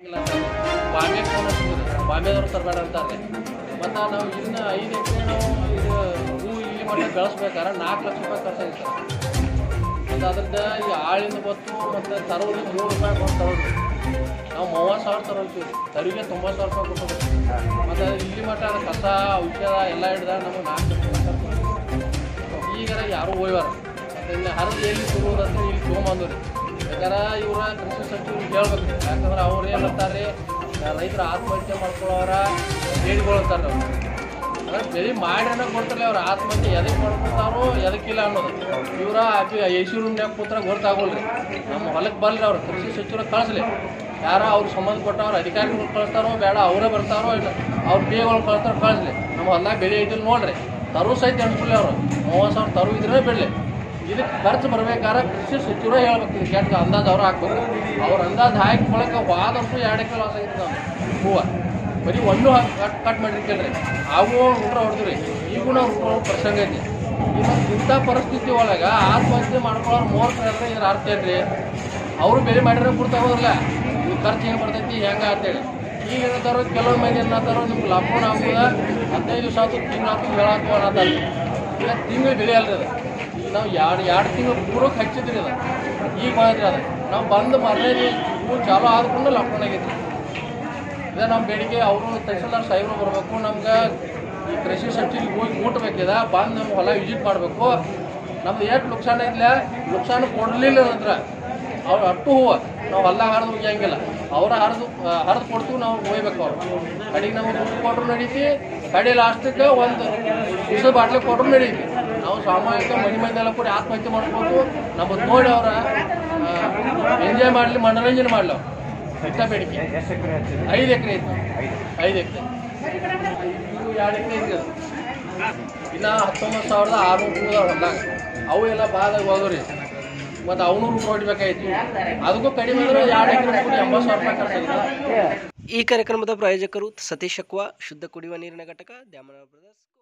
ಇಲ್ಲ ಬಾಂಬೆ ಫೋನ್ ಹಚ್ಚಿದ್ರು ಬಾಂಬೆದವ್ರು ತರಬೇಡ ಅಂತಾರೆ ಮತ್ತು ನಾವು ಇನ್ನು ಐದು ಎಕರೆ ನಾವು ಇದು ಹೂ ಇಲ್ಲಿ ಮಟ್ಟ ಬೆಳೆಸ್ಬೇಕಾದ್ರೆ ನಾಲ್ಕು ಲಕ್ಷ ರೂಪಾಯಿ ಖರ್ಚಾಗಿತ್ತು ಮತ್ತು ಅದ್ರದ್ದು ಈ ಆಳಿಂದ ಬತ್ತು ಮತ್ತು ತರೋದು ಮೂರು ರೂಪಾಯಿ ಕೊಟ್ಟು ತರೋದು ನಾವು ಮೂವತ್ತು ಸಾವಿರ ತರೋತೀವಿ ತರಿಗೆ ತೊಂಬತ್ತು ಸಾವಿರ ರೂಪಾಯಿ ಕೊಟ್ಟು ಮತ್ತು ಇಲ್ಲಿ ಮಟ್ಟ ಅದು ಕಸ ಔಷಧ ಎಲ್ಲ ಹಿಡ್ದ ನಮಗೆ ನಾಲ್ಕು ಲಕ್ಷ ರೂಪಾಯಿ ಖರ್ಚು ಈಗಾರ ಯಾರು ಹೋಯ್ವಾರ ಮತ್ತು ಇನ್ನು ಹರಿದು ಎಲ್ಲಿ ಸಿಗುವುದಂತ ಇಲ್ಲಿ ತೊಗೊಂಬಂದು ರೀ ಯಾಕಂದ್ರೆ ಇವ್ರ ಕೃಷಿ ಸಚಿವರು ಹೇಳ್ಬೇಕು ಯಾಕಂದ್ರೆ ಅವ್ರು ಏನು ಅಂತಾರೆ ರೈತರ ಆತ್ಮಹತ್ಯೆ ಮಾಡ್ಕೊಳ್ಳೋರ ಬೇಡಿಗಳು ಅಂತಾರೆ ಅವ್ರು ಅಂದ್ರೆ ಬೆಳೆ ಮಾಡ್ಯಾನ ಕೊಡ್ತಾರೆ ಅವ್ರ ಆತ್ಮಹತ್ಯೆ ಎದಕ್ಕೆ ಮಾಡ್ಕೊತಾರೋ ಎದಕ್ಕಿಲ್ಲ ಅನ್ನೋದು ಇವರ ಎ ಸಿ ರೂಮ್ನ್ಯಾಗ ಕೂತ್ರ ಗೊತ್ತಾಗೋಲ್ರಿ ನಮ್ಮ ಹೊಲಕ್ಕೆ ಬಲ್ರಿ ಅವ್ರು ಕೃಷಿ ಸಚಿವರು ಕಳಿಸ್ಲಿ ಯಾರ ಅವ್ರಿಗೆ ಸಂಬಂಧಪಟ್ಟವ್ರು ಅಧಿಕಾರಿಗಳು ಕಳಿಸ್ತಾರೋ ಬೇಡ ಅವರೇ ಬರ್ತಾರೋ ಇಲ್ಲ ಅವ್ರ ಪೇಗಳು ಕಳಿಸ್ತಾರೋ ಕಳಿಸ್ಲಿ ನಮ್ಮ ಹೊಲ್ದಾಗ ಬೆಳೆ ಐತಿಲ್ಲ ನೋಡ್ರಿ ತರು ಸಹಿತ ಎಣಿಸ್ಲಿ ಅವರು ಮೂವತ್ತು ಸಾವಿರ ತರು ಇದ್ರೆ ಬೆಳೆ ಇದಕ್ಕೆ ಖರ್ಚು ಬರ್ಬೇಕಾದ್ರೆ ಕೃಷಿ ಸಚಿವರೇ ಹೇಳ್ಬೇಕು ಇದು ಕೆಟ್ಟ ಅಂದಾಜು ಅವ್ರು ಹಾಕ್ಬೇಕು ಅವ್ರ ಅಂದಾಜು ಹಾಕಿ ಬಳಕ ವಾದಂತೂ ಎರಡು ಎಕರೆ ಲಾಸ್ ಆಗಿತ್ತು ನಾವು ಹೂವು ಬರೀ ಒಂದು ಕಟ್ ಕಟ್ ಮಾಡಿರ್ಕೇಳ್ರಿ ಅವು ಊಟ ಹೊಡೆದ್ರಿ ಈಗೂ ನಾವು ಊಟ ಪ್ರಸಂಗ ಐತಿ ಇವತ್ತು ಇಂಥ ಪರಿಸ್ಥಿತಿ ಒಳಗೆ ಆತ್ಮಹತ್ಯೆ ಮಾಡ್ಕೊಳ್ಳೋರು ಮೂರು ಅಂದ್ರೆ ಇದ್ರ ಅರ್ಥ ಏನ್ರಿ ಅವರು ಬೆಲೆ ಮಾಡಿದ್ರೆ ಕೊಡ್ತಾ ಹೋದ್ರಲ್ಲ ಇದು ಖರ್ಚು ಹೆಂಗೆ ಬರ್ತೈತಿ ಹೆಂಗೆ ಅಂತೇಳಿ ಈಗ ಏನಂತಾರೋ ಕೆಲವು ಮಂದಿ ಏನಂತಾರೋ ನಿಮ್ಗೆ ಲಾಕ್ಡೌನ್ ಆಗ್ಬೋದ ಹದಿನೈದು ದಿವಸ ಆಯ್ತು ತಿಂಗಳು ಆಯ್ತು ಹೇಳಾತು ಅನ್ನತಾರೆ ಈಗ ತಿಂಗಳು ಬೆಲೆ ಅಲ್ರಿ ಅದು ಈಗ ನಾವು ಎರಡು ಎರಡು ತಿಂಗಳು ಪೂರಕ್ಕೆ ಹಚ್ಚಿದ್ರಿ ಅದು ಈಗ ಬಂದ್ರಿ ಅದು ನಾವು ಬಂದು ಮರ್ಯಾದೆ ಇವು ಚಾಲೂ ಆದ್ಕೊಂಡು ಲಾಕ್ಡೌನ್ ಆಗೈತಿ ಇದೇ ನಮ್ಮ ಬೇಡಿಕೆ ಅವರು ತಹಸೀಲ್ದಾರ್ ಸಾಹೇಬರು ಬರಬೇಕು ನಮ್ಗೆ ಈ ಕೃಷಿ ಸಬ್ಸಿಡಿ ಹೋಗಿ ಮುಟ್ಬೇಕಿದ ಬಂದು ನಮ್ಮ ಹೊಲ ವಿಸಿಟ್ ಮಾಡಬೇಕು ನಮ್ದು ಎಷ್ಟು ನುಕ್ಸಾನ ಐತಿಲ್ಲ ನುಕ್ಸಾನ ಕೊಡಲಿಲ್ಲ ನಂತರ ಅವ್ರು ಅಟ್ಟು ಹೂವು ನಾವು ಹೊಲ ಹರಿದು ಹೋಗಿಯಂಗಿಲ್ಲ ಅವ್ರ ಹರಿದು ಹರಿದು ಕೊಡ್ತೀವಿ ನಾವು ಹೋಗ್ಬೇಕು ಅವ್ರು ಕಡೆಗೆ ನಮ್ಗೆ ದುಡ್ಡು ಕೊಟ್ಟರು ನಡೀತಿ ಕಡೆ ಲಾಸ್ಟಕ್ಕೆ ಒಂದು ವಿಷ ಬಾಟ್ಲಿ ಕೊಟ್ಟರು ನಡೀತಿ ನಾವು ಸಾಮೂಹಿಕ ಮನೆ ಮಂದಿಯೆಲ್ಲ ಕೂಡ ಆತ್ಮಹತ್ಯೆ ಮಾಡ್ಬೋದು ನಮ್ಮದು ನೋಡಿ ಅವರ ಎಂಜಾಯ್ ಮಾಡಲಿ ಮನೋರಂಜನೆ ಮಾಡಲಿ ಅವ್ರು ಇಷ್ಟ ಬೇಡಿಕೆ ಎಷ್ಟು ಎಕರೆ ಹಚ್ಚಿದ್ರಿ ಐದು ಎಕರೆ ಐತಿ ಐದು ಐದು ಎಕರೆ ಇವು ಎರಡು ಎಕರೆ ಐತಿ ಅದು ಇನ್ನು ಹತ್ತೊಂಬತ್ತು ಸಾವಿರದ ಆರುನೂರು ರೂಪಾಯಿ ಹೊಲ್ದಾಗ ಅವು ಎಲ್ಲ ಭಾಳ ಹೋದ್ರಿ ಮತ್ತು ಅವನೂರು ರೂಪಾಯಿ ಹೊಡಿಬೇಕಾಯ್ತು ಅದಕ್ಕೂ ಕಡಿಮೆ ಅಂದ್ರೆ ಎರಡು ಎಕರೆ ಕೂಡ ಎಂಬತ್ತು ಸಾವಿರ ರೂಪಾಯಿ ಖರ್ಚಾಗಿದೆ ಈ ಕಾರ್ಯಕ್ರಮದ ಪ್ರಾಯೋಜಕರು ಸತೀಶ್ ಅಕ್ವಾ ಶುದ್ಧ ಕುಡಿಯುವ ನೀರಿನ ಘಟಕ ದ್ಯಾಮನ ಬ್ರದರ್ಸ್